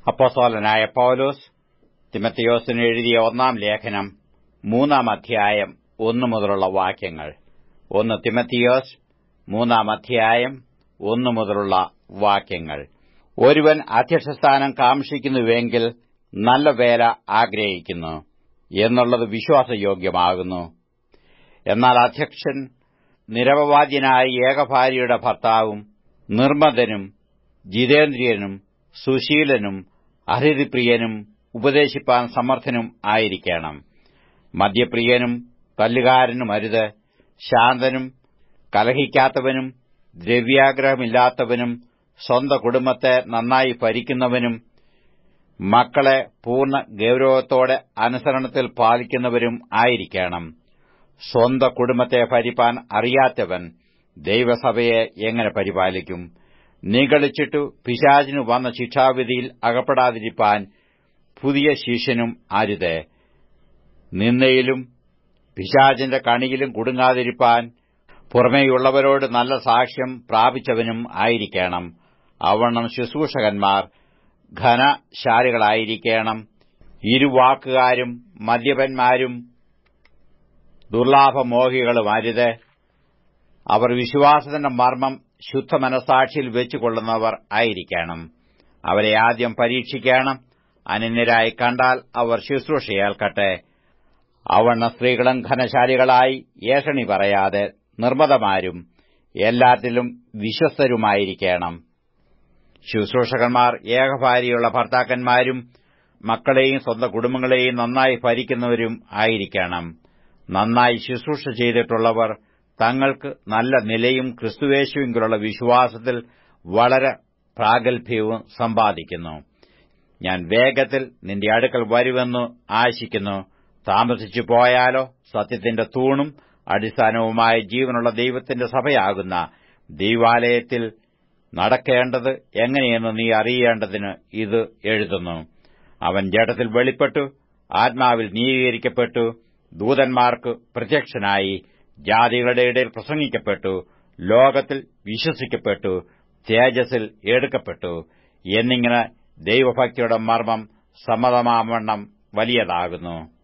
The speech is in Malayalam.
അപ്പോസ്തലനായ പൗലോസ് തിമത്തിയോസിന് എഴുതിയ ഒന്നാം ലേഖനം മൂന്നാം അധ്യായം ഒന്നു മുതലുള്ള വാക്യങ്ങൾ ഒന്ന് തിമത്തിയോസ് മൂന്നാം അധ്യായം ഒന്നു മുതലുള്ള വാക്യങ്ങൾ ഒരുവൻ അധ്യക്ഷസ്ഥാനം കാംക്ഷിക്കുന്നുവെങ്കിൽ നല്ല വേല ആഗ്രഹിക്കുന്നു എന്നുള്ളത് വിശ്വാസയോഗ്യമാകുന്നു എന്നാൽ അധ്യക്ഷൻ നിരപവാദ്യനായ ഏകഭാര്യയുടെ ഭർത്താവും നിർമ്മതനും ജിതേന്ദ്രിയനും സുശീലനും അഹിതിപ്രിയനും ഉപദേശിപ്പാൻ സമർത്ഥനും ആയിരിക്കണം മദ്യപ്രിയനും തല്ലുകാരനുമരുത് ശാന്തനും കലഹിക്കാത്തവനും ദ്രവ്യാഗ്രഹമില്ലാത്തവനും സ്വന്ത കുടുംബത്തെ നന്നായി ഭരിക്കുന്നവനും മക്കളെ പൂർണ്ണ ഗൌരവത്തോടെ അനുസരണത്തിൽ പാലിക്കുന്നവരും ആയിരിക്കണം സ്വന്ത കുടുംബത്തെ ഭരിപ്പാൻ അറിയാത്തവൻ ദൈവസഭയെ എങ്ങനെ പരിപാലിക്കും നിഗളിച്ചിട്ടു പിശാചിനു വന്ന ശിക്ഷാവിധിയിൽ അകപ്പെടാതിരിപ്പാൻ പുതിയ ശിഷ്യനും അരുത് നിന്നയിലും പിശാചിന്റെ കണിയിലും കുടുങ്ങാതിരിപ്പാൻ പുറമേയുള്ളവരോട് നല്ല സാക്ഷ്യം പ്രാപിച്ചവനും ആയിരിക്കണം അവണ്ണം ശുശ്രൂഷകന്മാർ ഘനശാലികളായിരിക്കണം ഇരുവാക്കുകാരും മദ്യപന്മാരും ദുർലാഭമോഹികളും അരുത് അവർ വിശ്വാസത്തിന്റെ മർമ്മം ശുദ്ധമനസാക്ഷിയിൽ വെച്ചുകൊള്ളുന്നവർ ആയിരിക്കണം അവരെ ആദ്യം പരീക്ഷിക്കണം അനന്യരായി കണ്ടാൽ അവർ ശുശ്രൂഷയേൽക്കട്ടെ അവണ്ണ സ്ത്രീകളും ഘനശാലികളായി ഏഷണി പറയാതെ നിർമ്മതമാരും എല്ലാറ്റിലും വിശ്വസ്തരുമായിരിക്കണം ശുശ്രൂഷകന്മാർ ഏകഭാര്യയുള്ള ഭർത്താക്കന്മാരും മക്കളെയും സ്വന്തം കുടുംബങ്ങളെയും നന്നായി ഭരിക്കുന്നവരും ആയിരിക്കണം നന്നായി ശുശ്രൂഷ ചെയ്തിട്ടുള്ളവർ തങ്ങൾക്ക് നല്ല നിലയും ക്രിസ്തുവേശുവിലുള്ള വിശ്വാസത്തിൽ വളരെ പ്രാഗൽഭ്യവും സമ്പാദിക്കുന്നു ഞാൻ വേഗത്തിൽ നിന്റെ അടുക്കൽ വരുമെന്ന് ആശിക്കുന്നു താമസിച്ചു പോയാലോ സത്യത്തിന്റെ തൂണും അടിസ്ഥാനവുമായ ജീവനുള്ള ദൈവത്തിന്റെ സഭയാകുന്ന ദൈവാലയത്തിൽ നടക്കേണ്ടത് എങ്ങനെയെന്ന് നീ അറിയേണ്ടതിന് ഇത് എഴുതുന്നു അവൻ ജഡത്തിൽ വെളിപ്പെട്ടു ആത്മാവിൽ നീതീകരിക്കപ്പെട്ടു ദൂതന്മാർക്ക് പ്രത്യക്ഷനായി ജാതികളുടെ ഇടയിൽ പ്രസംഗിക്കപ്പെട്ടു ലോകത്തിൽ വിശ്വസിക്കപ്പെട്ടു തേജസ്സിൽ എടുക്കപ്പെട്ടു എന്നിങ്ങനെ ദൈവഭക്തിയുടെ മർമ്മം സമ്മതമാവണ്ണം വലിയതാകുന്നു